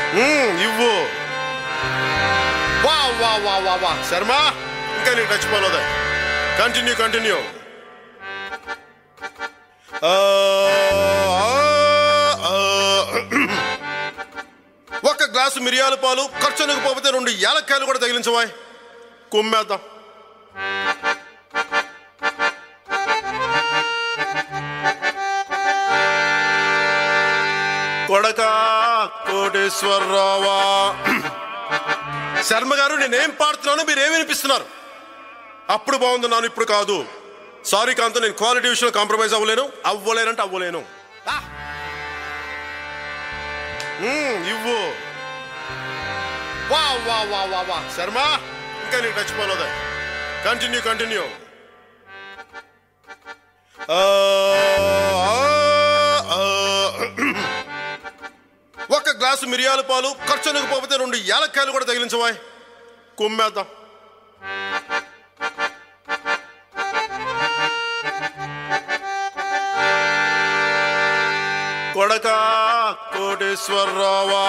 మ్మ్, ఇవ్వు వా వా వా వా వా శర్మ ఇంకా నీకు టచ్ పోలేదే కంటిన్యూ కంటిన్యూ ఒక గ్లాసు మిరియాల పాలు ఖర్చునకు పోతే రెండు యాలక్కాయలు కూడా తగిలించవా కుమ్మేద్దాం కొడక కోటేశ్వరరావా శర్మ గారు నేనేం పాడుతున్నాను మీరు ఏమి వినిపిస్తున్నారు అప్పుడు బాగుందన్నాను ఇప్పుడు కాదు సారీ కాంత నేను క్వాలిటీ విషయంలో కాంప్రమైజ్ అవ్వలేను అవ్వలేనంటే అవ్వలేను ఆ! మ్మ్, ఇవ్వు వా వా వా వా వా శర్మ ఇంకా నీకు టచ్ పోలేదే కంటిన్యూ కంటిన్యూ ఒక గ్లాసు మిరియాల పాలు ఖర్చునకు పోతే రెండు యాలక్కాయలు కూడా తగిలించవా కుమ్మేద్దాం కొడక కోటేశ్వరరావా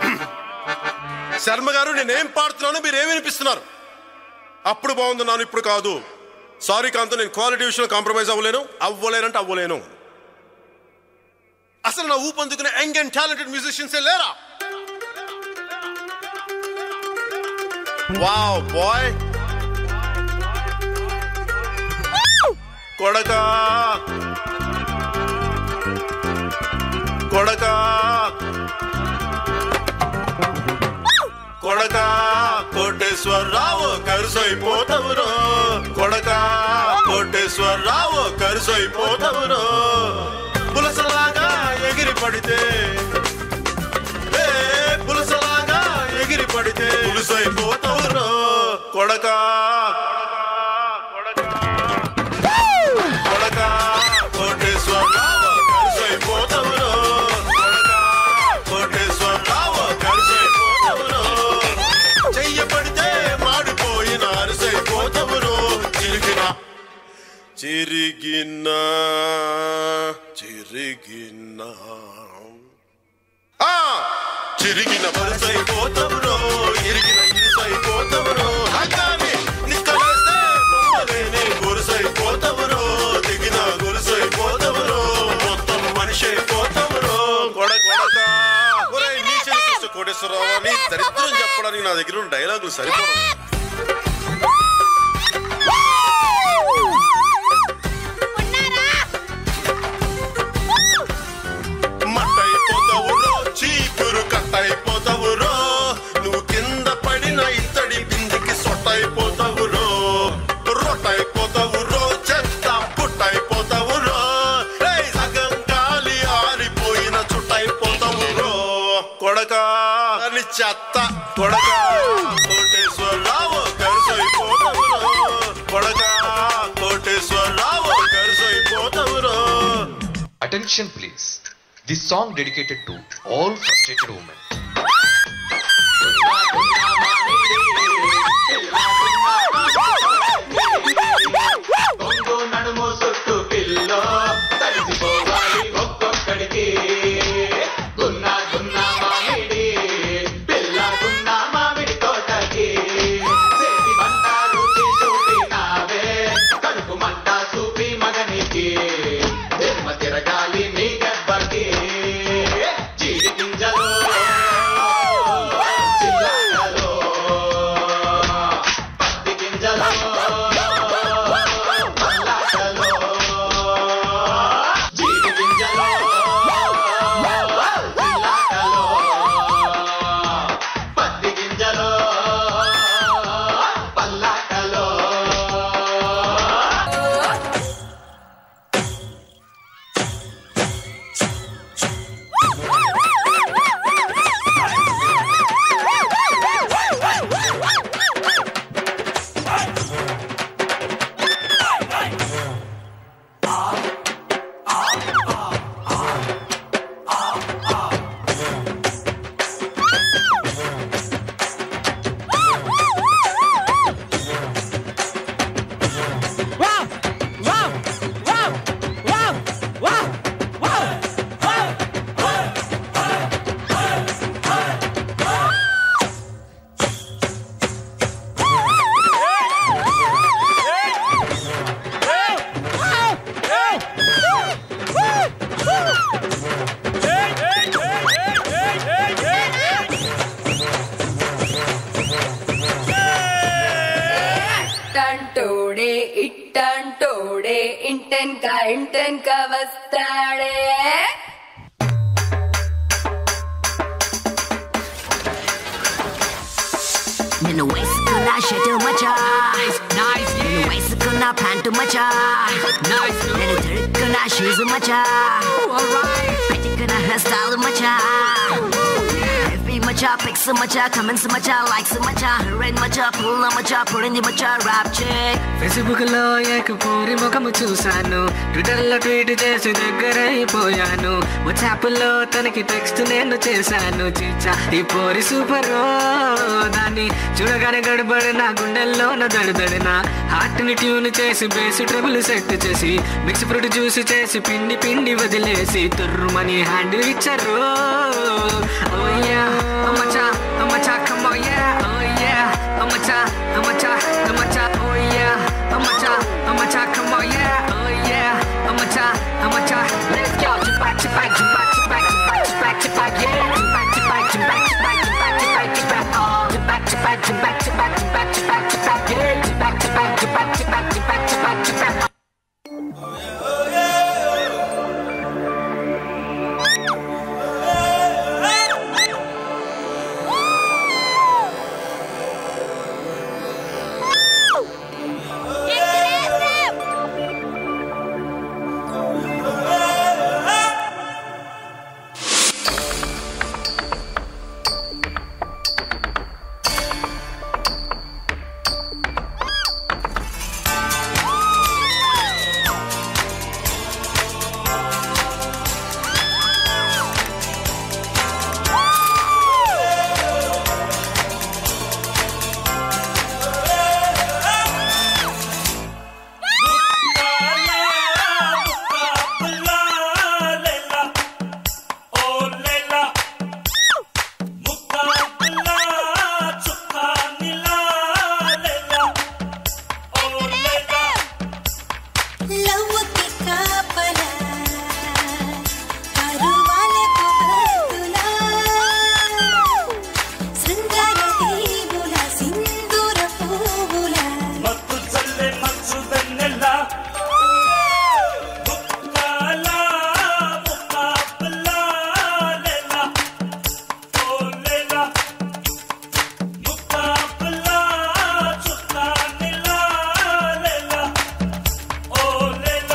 శర్మ గారు నేనేం పాడుతున్నాను మీరు ఏమి వినిపిస్తున్నారు అప్పుడు బాగుందన్నాను ఇప్పుడు కాదు సారీ కాంత నేను క్వాలిటీ విషయంలో కాంప్రమైజ్ అవ్వలేను అవ్వలేనంటే అవ్వలేను అసలు నా ఊపందుకునే యంగ్ అండ్ టాలెంటెడ్ మ్యూజిషియన్సే లేరా వావ్ బాయ్ కొడక కొడక కొడక కోటేశ్వరరావు కరుసైపోతవురో కొడక కోటేశ్వరరావు కరుసైపోతవురో పులసలాగా ఎగిరి పడితే ఏ పులసలాగా ఎగిరి పడితే పులుసైపోతవురో కొడక కొడక కోటేశ్వరరావు కరుసైపోతవురో కొడక కోటేశ్వరరావు కరుసైపోతవురో చెయ్యబడితే మాడిపోయిన అరిసైపోతవురో చిరిగిన చిరిగిన చిరిగిన ఆ! చిరిగిన వలసైపోతవురో ఇరిగిన ఇరుసైపోతవురో హంగామి నిక్కలేస్తే బొమ్మలేని గొలుసైపోతవురో దిగిన గొలుసైపోతవురో మొత్తం మనిషి అయిపోతవురో కొడ కొడక ఒరేయ్ నీ చెల్లి కోటేశ్వరరావు అని దరిద్రం చెప్పడానికి నా దగ్గర ఉన్న డైలాగులు సరిపోవడం మట్టయిపోతావురో చీపురు కట్టయిపోతావురో నువ్వు కింద పడిన ఇత్తడి బిందికి సొట్టయిపోతావురో రొట్టయిపోతావురో చెత్త పుట్టయిపోతావురో రేయ్ సగం గాలి ఆరిపోయిన చుట్టయిపోతావురో కొడక అని చెత్త కొడక కోటేశ్వరరావు కరుసైపోతావురో కొడక Koteswararao కరుసైపోతావురో Attention please. This song dedicated to all frustrated women. కొంగు నడుము చుట్టూ పిల్లో తడిసిపోవాలి ఒక్కొక్కడికి గున్న గున్న మామిడి పిల్ల గున్న మామిడి తోటకి చేతి మంట రుచి చూపి నావే కడుపు మంట చూపి మగనికి దిమ్మ తిరగాలి నీ దెబ్బకి జీడి గింజలు చిల్లాకలో పత్తి గింజలు పల్లాకలో జీడి గింజలు చిల్లాకలో పత్తి గింజలు పల్లాకలో ఇంటెన్క ఇంటెన్క వస్తాడే నిన్ను వేసుకున్న షర్టు మచా నిన్ను వేసుకున్న ప్యాంటు మచా నేను తిరుక్కున్న షూస్ మచా పెట్టుకున్న హెయిర్ స్టైల్ మచా ఎఫ్బి మచా పిక్స్ మచా కమెంట్స్ మచా లైక్స్ మచా హెరైన్ మచా పుల్ల మచా పుడింది మచా ర్యాప్ చేక్ ఫేస్బుక్ లో ఏక పూరి ముఖము చూశాను ట్విట్టర్ లో ట్వీట్ చేసి దగ్గరైపోయాను వాట్సాప్ లో తనకి టెక్స్ట్ నేను చేశాను చీచా ఈ పోరి సూపర్ దాన్ని చూడగానే గడబడి నా గుండెల్లో నా దడదడిన హార్ట్ ని ట్యూన్ చేసి బేసి ట్రబుల్ సెట్ చేసి మిక్స్ ఫ్రూట్ జ్యూస్ చేసి పిండి పిండి వదిలేసి తుర్రుమని హ్యాండిల్ ఇచ్చారు ఓ యా అమ్మచా అమ్మచా come on yeah oh yeah అమ్మచా అమ్మచా అమ్మచా oh yeah అమ్మచా అమ్మచా come on yeah oh yeah అమ్మచా అమ్మచా let's go jump back jump back jump back jump back jump back jump back jump back yeah jump back jump back jump back jump back jump back jump back jump back oh jump back jump back jump back jump back jump back jump back jump back yeah jump back jump back jump back jump back jump back jump back jump back లవ్వుకి కాపలా కరువాలకు భక్తులా శృంగార దీవుల సింధూర పువ్వుల మత్తు చల్లే మచ్చు వెన్నెల ముక్కాల ముక్కాపల లెల ఓ లెల ముక్కాపల చుక్కా నిల లెల ఓ లెల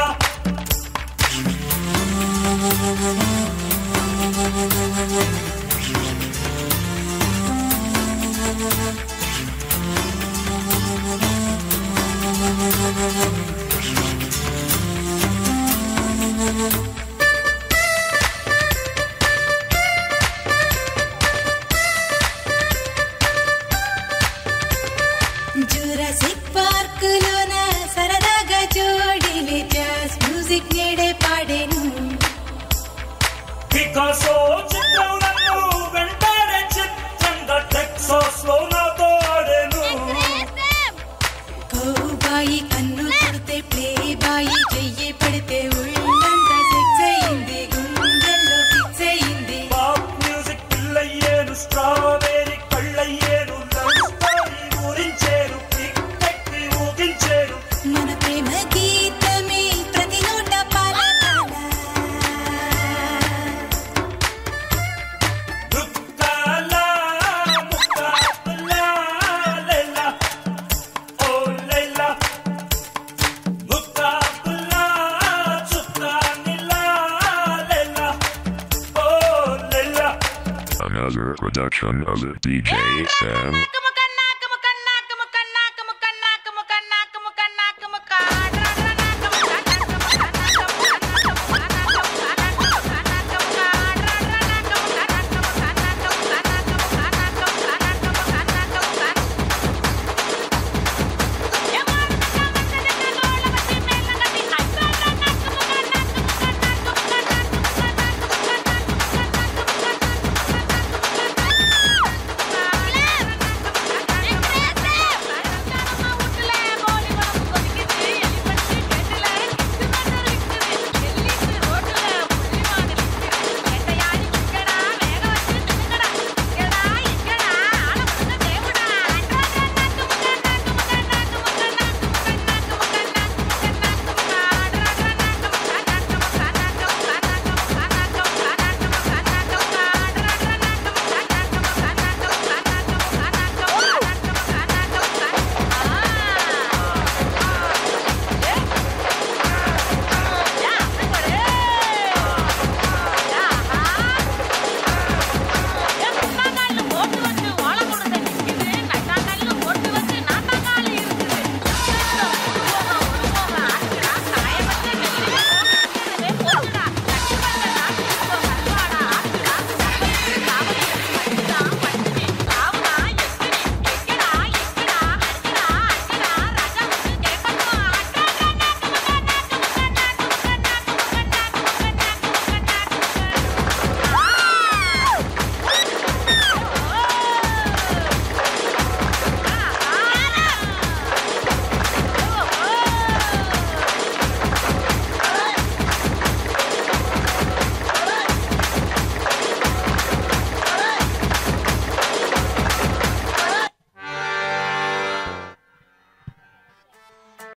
Jurassic park లోన సరదాగా జోడిలే జాస్ మ్యూజిక్ నేడే పాడేను పికాసో చిత్రం నన్ను వెంటాడే చిత్రంగా టెక్సాస్ లో నాతో ఆడేను కౌబాయి కన్ను కొడితే ప్లే బాయి చెయ్యి పడితే ఉళ్ళంతా సెక్స్ అయింది గుండెల్లో ఫిక్స్ అయింది పాప్ మ్యూజిక్ పిల్లయ్యేను స్ట్రాబెరీ కళ్ళయ్యేను లవ్ స్టోరీ ఊరించేరు పిక్కి ఊగించేరు మన ప్రేమ గీతమే ప్రతి నోట పాలకాల దుఃఖాల ముక్కాపల లెల ఓ లెల ముక్కాపల చుక్కా నిల లెల ఓ లెల Another production of DJ Sam.